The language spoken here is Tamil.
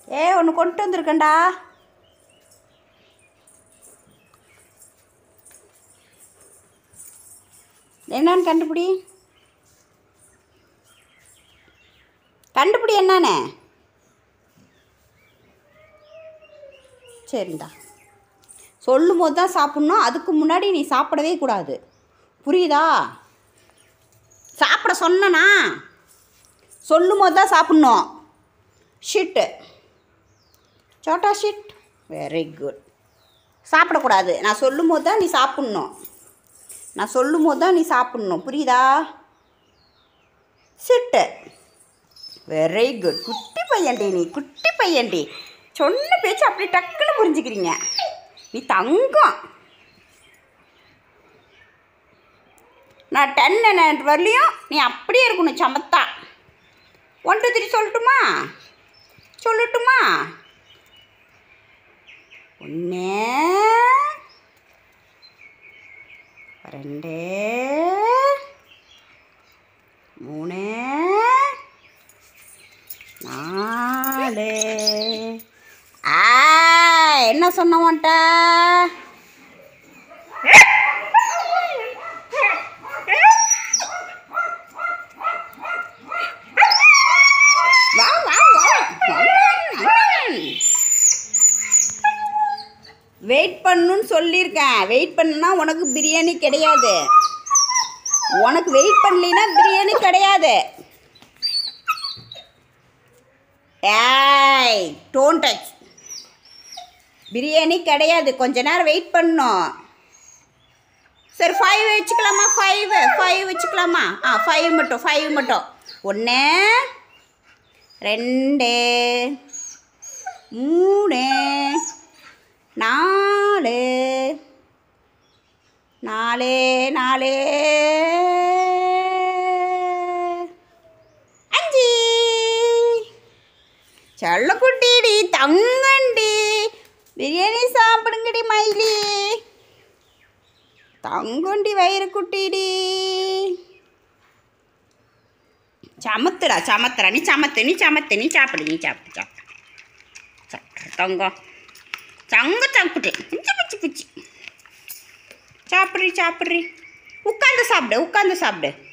ஏ ஒன்று கொண்டு வந்திருக்கேன்டா என்னன்னு கண்டுபிடி கண்டுபிடி என்னன்னு சரிண்டா சொல்லும் போது தான் சாப்பிட்ணும் அதுக்கு முன்னாடி நீ சாப்பிடவே கூடாது புரியுதா சாப்பிட சொன்னனா சொல்லும் போது தான் சாப்பிட்ணும் ஷிட்டு சோட்டா ஷிட் வெரி குட் சாப்பிடக்கூடாது நான் சொல்லும் போது தான் நீ சாப்பிட்ணும் நான் சொல்லும் போது தான் நீ சாப்பிட்ணும் புரியுதா சிட்டு வெரி குட் குட்டி பையன்டி நீ குட்டி பையன்டி சொன்ன பேச்சு அப்படி டக்குன்னு புரிஞ்சுக்கிறீங்க நீ தங்கம் நான் டென் வரலையும் நீ அப்படியே இருக்கணும் சமத்தா ஒன் டூ த்ரீ சொல்லட்டுமா சொல்லட்டுமா ஒன்று ரெண்டு மூணு நாலு ஆ என்ன சொன்ன உன்ட்ட வா வா வா வெயிட் பண்ணுன்னு சொல்லியிருக்கேன் வெயிட் பண்ணுனா உனக்கு பிரியாணி கிடையாது உனக்கு வெயிட் பண்ணலினா பிரியாணி கிடையாது ஏய் டோன் டச் பிரியாணி கிடையாது கொஞ்ச நேரம் வெயிட் பண்ணணும் சரி ஃபைவ் வச்சுக்கலாமா ஃபைவ் ஃபைவ் வச்சுக்கலாமா ஆ ஃபைவ் மட்டும் ஃபைவ் மட்டும் ஒன்று ரெண்டு மூணு நாலு நாலு நாலு அஞ்சு செல்லக்குட்டிடி தங்கண்டி பிரியாணி சாப்பிடுங்கடி மயிலி தங்கண்டி வயிறு குட்டிடி சமத்துடா சமத்துடா நீ சமத்து நீ சமத்து நீ சாப்பிடு நீ சாப்பிடு சாப்பிடு சாப்பிடு தங்கம் தங்க சாப்பிட்டு பிச்சு பிச்சு பிச்சு சாப்பிட்றி சாப்பிட்றி உட்காந்து சாப்பிடு உட்காந்து சாப்பிடு